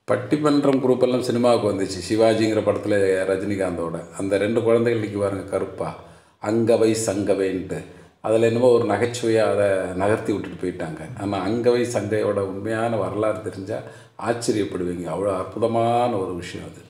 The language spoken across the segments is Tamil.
பட்டிமன்றம் குரூப் எல்லாம் சினிமாவுக்கு வந்துச்சு சிவாஜிங்கிற படத்தில் ரஜினிகாந்தோட அந்த ரெண்டு குழந்தைகள் நிற்கி பாருங்க கருப்பா அங்கவை சங்கவைன்ட்டு அதில் என்னமோ ஒரு நகைச்சுவையாக அதை நகர்த்தி விட்டுட்டு போயிட்டாங்க ஆனால் அங்கவை சங்கையோட உண்மையான வரலாறு தெரிஞ்சால் ஆச்சரியப்படுவீங்க அவ்வளோ அற்புதமான ஒரு விஷயம் அது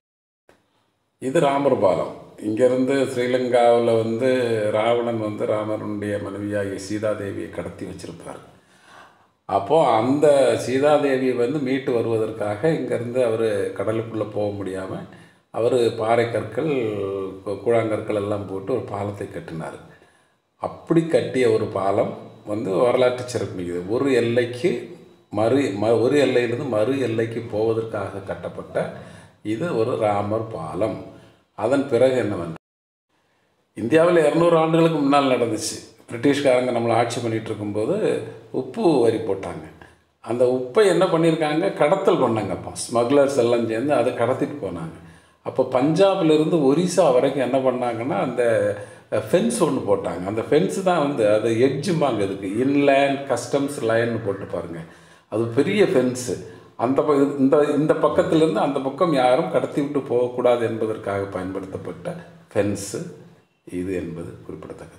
இது ராமர் பாலம் இங்கேருந்து ஸ்ரீலங்காவில் வந்து ராவணன் வந்து ராமனுடைய மனைவியாகிய சீதாதேவியை கடத்தி வச்சிருப்பார் அப்போது அந்த சீதாதேவியை வந்து மீட்டு வருவதற்காக இங்கேருந்து அவர் கடலுக்குள்ளே போக முடியாமல் அவர் பாறை கற்கள் கு- கூழாங்கற்கள் எல்லாம் போட்டு ஒரு பாலத்தை கட்டினார் அப்படி கட்டிய ஒரு பாலம் வந்து வரலாற்று சிறப்புமிக்கது ஒரு எல்லைக்கு மறு ம ஒரு எல்லையிலிருந்து மறு எல்லைக்கு போவதற்காக கட்டப்பட்ட இது ஒரு ராமர் பாலம் அதன் பிறகு என்னவென்றால் இந்தியாவில் இரநூறு ஆண்டுகளுக்கு முன்னால் நடந்துச்சு பிரிட்டிஷ்காரங்க நம்மளை ஆட்சி பண்ணிகிட்டு இருக்கும்போது உப்பு வரி போட்டாங்க அந்த உப்பை என்ன பண்ணியிருக்காங்க கடத்தல் பண்ணாங்க அப்போ ஸ்மக்லர்ஸ் எல்லாம் சேர்ந்து அதை கடத்திட்டு போனாங்க அப்போ பஞ்சாப்லேருந்து ஒரிசா வரைக்கும் என்ன பண்ணாங்கன்னா அந்த ஃபென்ஸ் ஒன்று போட்டாங்க அந்த ஃபென்ஸ் தான் வந்து அது எட்ஜும்பாங்க இதுக்கு இன்லேண்ட் கஸ்டம்ஸ் லைன்னு போட்டு பாருங்க அது பெரிய ஃபென்ஸு அந்த ப இந்த இந்த பக்கத்திலிருந்து அந்த பக்கம் யாரும் கடத்தி விட்டு போகக்கூடாது என்பதற்காக பயன்படுத்தப்பட்ட ஃபென்ஸு இது என்பது குறிப்பிடத்தக்கது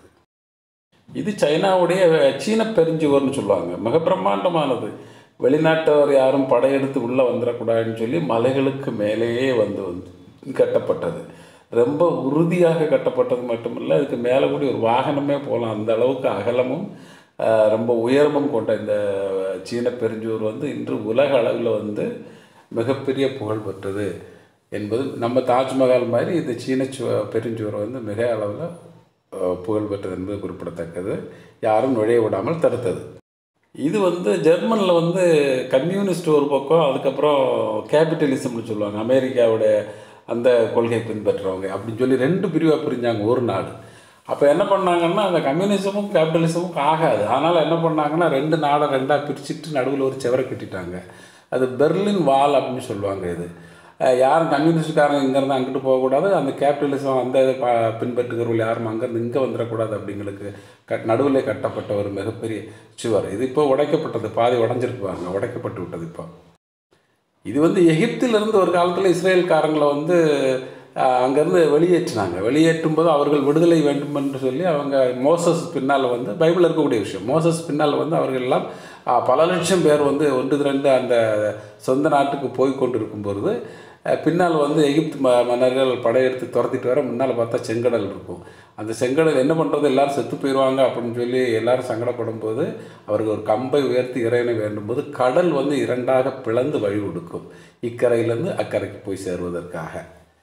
இது சைனாவுடைய சீன பெருஞ்சுவர்னு சொல்லுவாங்க மிக பிரம்மாண்டமானது வெளிநாட்டவர் யாரும் படையெடுத்து உள்ளே வந்துடக்கூடாதுன்னு சொல்லி மலைகளுக்கு மேலேயே வந்து வந்து கட்டப்பட்டது ரொம்ப உறுதியாக கட்டப்பட்டது மட்டுமில்லை அதுக்கு மேலே கூடி ஒரு வாகனமே போகலாம் அந்த அளவுக்கு அகலமும் ஆஹ், ரொம்ப உயரமும் கொண்ட இந்த சீன பெருஞ்சுவர் வந்து இன்று உலக அளவில் வந்து மிகப்பெரிய புகழ் பெற்றது என்பது நம்ம தாஜ்மஹால் மாதிரி இந்த சீன சு- பெருஞ்சுவர் வந்து மிக அளவில் அஹ், புகழ் பெற்றது என்பது குறிப்பிடத்தக்கது யாரும் நுழைய விடாமல் தடுத்தது இது வந்து ஜெர்மனில் வந்து கம்யூனிஸ்ட் ஒரு பக்கம் அதுக்கப்புறம் கேபிட்டலிசம்னு சொல்லுவாங்க அமெரிக்காவுடைய அந்த கொள்கை பின்பற்றுறவங்க அப்படின்னு சொல்லி ரெண்டு பிரிவாக பிரிஞ்சாங்க ஒரு நாடு அப்போ என்ன பண்ணாங்கன்னா அந்த கம்யூனிசமும் கேபிட்டலிசமும் ஆகாது அதனால் என்ன பண்ணாங்கன்னா ரெண்டு நாடை ரெண்டாக பிரிச்சுட்டு நடுவில் ஒரு செவரை கட்டிட்டாங்க அது பெர்லின் வால் அப்படின்னு சொல்லுவாங்க இது அஹ் யாரும் கம்யூனிஸ்ட்காரங்க இங்கேருந்து அங்கிட்டு போகக்கூடாது அந்த கேபிட்டலிசம் அந்த இதை பா பின்பற்றுகிறவர்கள் யாரும் அங்கேருந்து இங்கே வந்துடக்கூடாது அப்படிங்களுக்கு கட் நடுவிலே கட்டப்பட்ட ஒரு மிகப்பெரிய சுவர் இது இப்போ உடைக்கப்பட்டது பாதி உடஞ்சிருக்கு பாருங்க உடைக்கப்பட்டு விட்டது இப்போ இது வந்து எகிப்திலிருந்து ஒரு காலத்தில் இஸ்ரேல்காரங்களை வந்து அஹ், அங்கேருந்து வெளியேற்றினாங்க வெளியேற்றும் போது அவர்கள் விடுதலை வேண்டும் என்று சொல்லி அவங்க மோசஸ் பின்னால் வந்து பைபிளில் இருக்கக்கூடிய விஷயம் மோசஸ் பின்னால் வந்து அவர்கள் எல்லாம் அஹ், பல லட்சம் பேர் வந்து ஒன்று திரண்டு அந்த சொந்த நாட்டுக்கு போய் கொண்டு இருக்கும் பொழுது அஹ், பின்னால் வந்து எகிப்து ம மன்னர்கள் படையெடுத்து துரத்திட்டு வர முன்னால் பார்த்தா செங்கடல் இருக்கும் அந்த செங்கடல் என்ன பண்ணுறது எல்லாரும் செத்து போயிடுவாங்க அப்படின்னு சொல்லி எல்லாரும் சங்கடப்படும் போது அவருக்கு ஒரு கம்பை உயர்த்தி இறைவனை வேண்டும் போது கடல் வந்து இரண்டாக பிளந்து வழி கொடுக்கும் இக்கரையிலேருந்து அக்கறைக்கு போய் சேருவதற்காக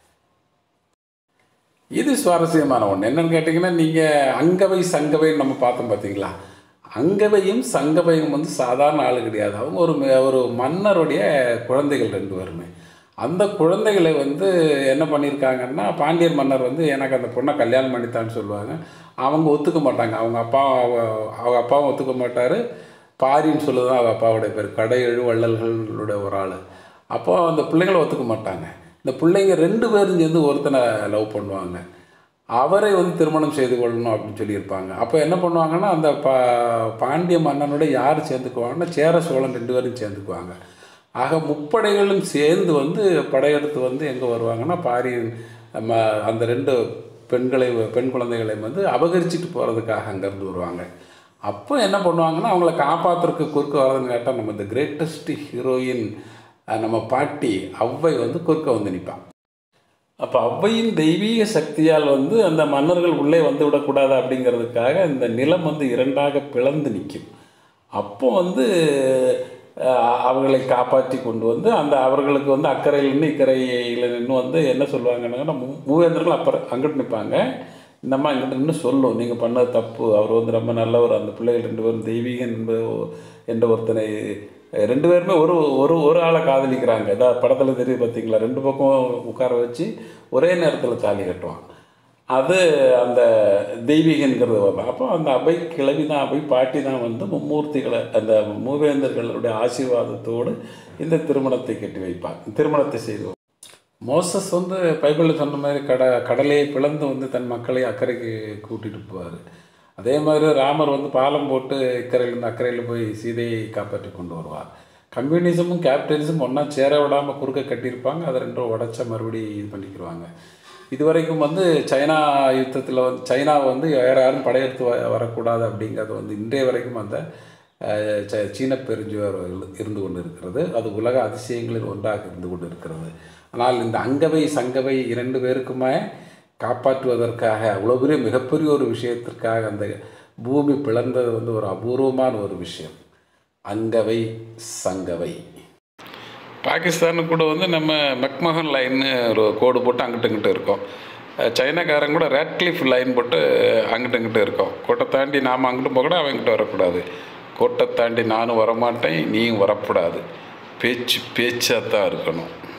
இது சுவாரஸ்யமான ஒன்று என்னன்னு கேட்டிங்கன்னா நீங்கள் அங்கவை சங்கவைன்னு நம்ம பார்த்தோம் பார்த்தீங்களா அங்கவையும் சங்கவையும் வந்து சாதாரண ஆள் கிடையாது அவங்க ஒரு ம- ஒரு மன்னருடைய குழந்தைகள் ரெண்டு பேருமே அந்த குழந்தைகளை வந்து என்ன பண்ணியிருக்காங்கன்னா பாண்டியர் மன்னர் வந்து எனக்கு அந்த பொண்ணை கல்யாணம் பண்ணித்தான்னு சொல்லுவாங்க அவங்க ஒத்துக்க மாட்டாங்க அவங்க அப்பா அவ- அவங்க அப்பாவும் ஒத்துக்க மாட்டார் பாரின்னு சொல்லுதான் அவங்க அப்பாவுடைய பேர் கடை எழு வள்ளல்களுடைய ஒரு ஆள் அப்போ அந்த பிள்ளைங்களை ஒத்துக்க மாட்டாங்க இந்த பிள்ளைங்க ரெண்டு பேரும் சேர்ந்து ஒருத்தனை லவ் பண்ணுவாங்க அவரை வந்து திருமணம் செய்து கொள்ளணும் அப்படின்னு சொல்லியிருப்பாங்க அப்போ என்ன பண்ணுவாங்கன்னா அந்த பா பாண்டிய மன்னனோட யார் சேர்ந்துக்குவாங்கன்னா சேர சோழன் ரெண்டு பேரும் சேர்ந்துக்குவாங்க ஆக முப்படைகளும் சேர்ந்து வந்து படையெடுத்து வந்து எங்கே வருவாங்கன்னா பாரியின் நம்ம அந்த ரெண்டு பெண்களை பெண் குழந்தைகளை வந்து அபகரிச்சிட்டு போகிறதுக்காக அங்கேருந்து வருவாங்க அப்போ என்ன பண்ணுவாங்கன்னா அவங்கள காப்பாற்றுறதுக்கு குறுக்க வரதுன்னு கேட்டால் நம்ம இந்த கிரேட்டஸ்ட் ஹீரோயின் நம்ம பாட்டி ஔவை வந்து குறுக்க வந்து நிற்பான் அப்போ ஔவையின் தெய்வீக சக்தியால் வந்து அந்த மன்னர்கள் உள்ளே வந்து விடக்கூடாது அப்படிங்கிறதுக்காக இந்த நிலம் வந்து இரண்டாக பிளந்து நிற்கும் அப்போ வந்து அஹ், அவர்களை காப்பாற்றி கொண்டு வந்து அந்த அவர்களுக்கு வந்து அக்கறையில் நின்று இக்கரையில் நின்று வந்து என்ன சொல்லுவாங்கன்னா மூ மூவேந்தர்கள் அப்புறம் அங்கிட்டு நிற்பாங்க இந்த அம்மா இங்கிட்ட நின்று சொல்லும் நீங்கள் பண்ணது தப்பு அவர் வந்து ரொம்ப நல்லவர் அந்த பிள்ளைகள் ரெண்டு பேரும் தெய்வீகன் என்பது என்ற ஒருத்தனை ரெண்டு பேருமே ஒரு ஒரு ஒரு ஆளை காதலிக்கிறாங்க இதான் படத்தில் தெரியுது பார்த்தீங்களா ரெண்டு பக்கம் உட்கார வச்சு ஒரே நேரத்தில் தாலி கட்டுவான் அது அந்த தெய்வீகங்கிறது வரும் அப்போ அந்த அபை கிளவி தான் அபை பாட்டி தான் வந்து மும்மூர்த்திகளை அந்த மூவேந்தர்களுடைய ஆசீர்வாதத்தோடு இந்த திருமணத்தை கட்டி வைப்பாங்க திருமணத்தை செய்து வைப்பாங்க. மோசஸ் வந்து பைபிளில் சொன்ன மாதிரி கட கடலையை பிளந்து வந்து தன் மக்களை அக்கறைக்கு கூட்டிகிட்டு போவார் அதே மாதிரி ராமர் வந்து பாலம் போட்டு இக்கரையிலேருந்து அக்கறையில் போய் சீதையை காப்பாற்றி கொண்டு வருவார் கம்யூனிசமும் கேபிட்டலிசமும் ஒன்றா சேர விடாமல் குறுக்க கட்டியிருப்பாங்க அதை ரெண்டும் உடச்ச மறுபடி இது பண்ணிக்கிடுவாங்க இது வரைக்கும் வந்து சைனா யுத்தத்தில் வந்து சைனா வந்து வேறு யாரும் படையெடுத்து வ வரக்கூடாது அப்படிங்கிறது வந்து இன்றைய வரைக்கும் அந்த அஹ், ச- சீன பெருஞ்சுவர் இருந்து கொண்டு இருக்கிறது அது உலக அதிசயங்களில் ஒன்றாக இருந்து கொண்டு இருக்கிறது ஆனால் இந்த அங்கவை சங்கவை இரண்டு பேருக்குமே காப்பாற்றுவதற்காக அவ்வளோ பெரிய மிகப்பெரிய ஒரு விஷயத்திற்காக அந்த பூமி பிளந்தது வந்து ஒரு அபூர்வமான ஒரு விஷயம் அங்கவை சங்கவை பாகிஸ்தானு கூட வந்து நம்ம மெக்மஹன் லைன்னு ஒரு கோடு போட்டு அங்கிட்டு இங்கிட்டு இருக்கோம் அஹ் சைனாக்காரங்க கூட ரேட்க்ளிஃப் லைன் போட்டு அங்கிட்டு இங்கிட்டு இருக்கோம் கோட்டை தாண்டி நாம் அங்கிட்டு போகக்கூடாது அவங்ககிட்ட வரக்கூடாது கோட்டை தாண்டி நானும் வரமாட்டேன் நீயும் வரக்கூடாது பேச்சு பேச்சாக தான் இருக்கணும்